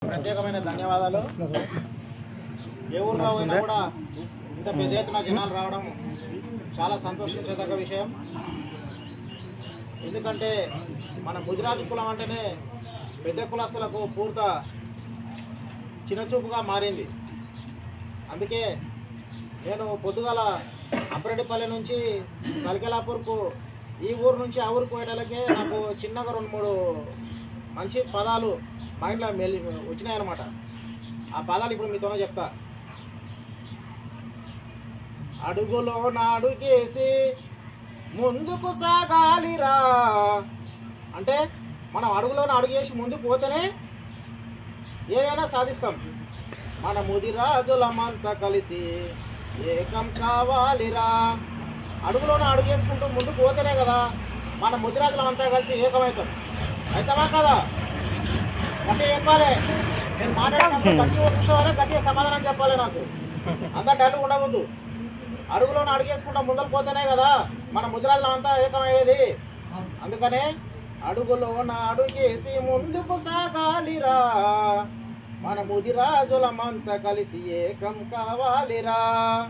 ప్రత్యేకమైన ధన్యవాదాలు ఏ ఊర్లో పోయినా కూడా ఇంత పెద్ద ఎత్తున జనాలు రావడం చాలా సంతోషించదగ్గ విషయం ఎందుకంటే మన ముదిరాజు కులం అంటేనే పెద్ద కులస్తులకు పూర్త చిన్నచూపుగా మారింది అందుకే నేను పొద్దుగాల అప్రెడ్డిపల్లి నుంచి కలికెలాపూర్కు ఈ ఊరు నుంచి ఆ ఊరికి పోయేటలకే నాకు చిన్నగా రెండు మూడు మంచి పదాలు మైండ్లో మెల్లి వచ్చినాయన్నమాట ఆ పదాలు ఇప్పుడు మీతోనే చెప్తా అడుగులో నాడుగేసి ముందుకు సాగాలిరా అంటే మనం అడుగులోనే అడుగేసి ముందుకు పోతేనే ఏదైనా సాధిస్తాం మన ముదిరాజులమంతా కలిసి ఏకం కావాలిరా అడుగులోనే అడుగేసుకుంటూ ముందుకు పోతేనే కదా మన ముదిరాజులమంతా కలిసి ఏకమవుతాం అవుతామా కదా అంటే చెప్పాలి నేను మాట్లాడినప్పుడు గట్టిగా కూర్చోవాలి గట్టిగా సమాధానం చెప్పాలి నాకు అంతా డల్ ఉండవద్దు అడుగులోనే అడుగేసుకుంటా ముందరకు పోతేనే కదా మన ముదిరాజులమంతా ఏకమయ్యేది అందుకనే అడుగులోన అడుగేసి ముందుకు సాగాలిరా మన ముదిరాజులమంతా కలిసి ఏకం కావాలిరా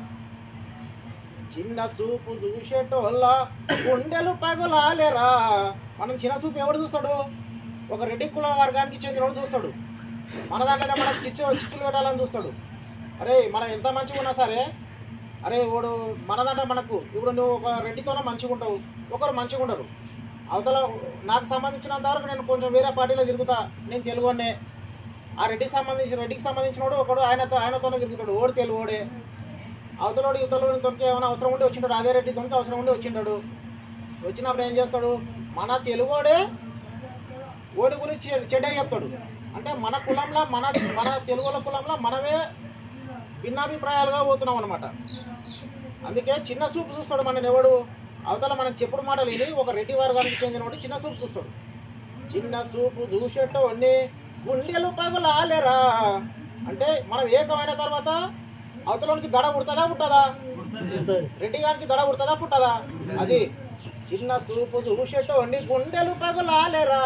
చిన్న చూపు చూసేటోళ్ళ గుండెలు పగులాలేరా మనం చిన్న చూపు ఎవడు చూస్తాడు ఒక రెడ్డి కుల వర్గానికి చెందినవాడు చూస్తాడు మన దాంట్లోనే మనకు చిచ్చు చిచ్చులు పెట్టాలని చూస్తాడు అరే మనం ఎంత మంచిగా ఉన్నా సరే అరే వాడు మన దాంట్లో మనకు ఇప్పుడు నువ్వు ఒక రెడ్డితోనే మంచిగా ఉంటావు ఒకరు మంచిగా ఉండరు అవతల నాకు సంబంధించినంత వరకు నేను కొంచెం వేరే పార్టీలో తిరుగుతా నేను తెలుగునే ఆ రెడ్డికి సంబంధించి రెడ్డికి సంబంధించినోడు ఒకడు ఆయనతో ఆయనతోనే తిరుగుతాడు ఓడి తెలుగుడే అవతలోడు యువతలోని తొనికి ఏమైనా అవసరం ఉండి వచ్చింటాడు అదే రెడ్డి తొనికి అవసరం ఉండి వచ్చింటాడు వచ్చినప్పుడు ఏం చేస్తాడు మన తెలుగోడే ఓడి గురించి చెడ్డ చెప్తాడు అంటే మన కులంలో మన మన తెలుగుల కులంలో మనమే భిన్నాభిప్రాయాలుగా పోతున్నాం అనమాట అందుకే చిన్న చూపు చూస్తాడు మన ఎవడు అవతల మనం చెప్పుడు మాటలు ఇది ఒక రెడ్డి వర్గానికి చెందినవాడు చిన్న చూపు చూస్తాడు చిన్న చూపు చూసేటోడిని గుండెలు పగులాలేరా అంటే మనం ఏకమైన తర్వాత అవతలోనికి దడ పుడుతుందా పుట్టదా రెడ్డి గారికి దడ పుడుతుందా పుట్టదా అది చిన్న చూపు చూసేటోడిని గుండెలు పగులాలేరా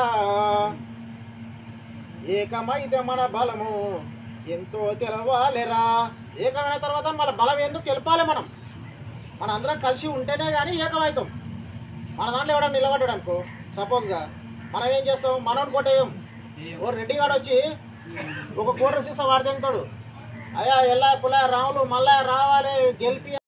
ఏకమైతే మన బలము ఎంతో తెలవాలేరా ఏకమైన తర్వాత మన బలం ఏందో తెలపాలి మనం మన అందరం కలిసి ఉంటేనే కానీ ఏకమవుతాం మన దాంట్లో ఎవడన్నా నిలబడ్డాడు అనుకో సపోజ్గా మనం ఏం చేస్తాం మనోని కొట్టేయం ఓ రెడ్డి గాడు వచ్చి ఒక కోటర్ సీసా వాడితే అయ్యా ఎల్లా పుల్ల రాములు మళ్ళా రావాలి గెలిపి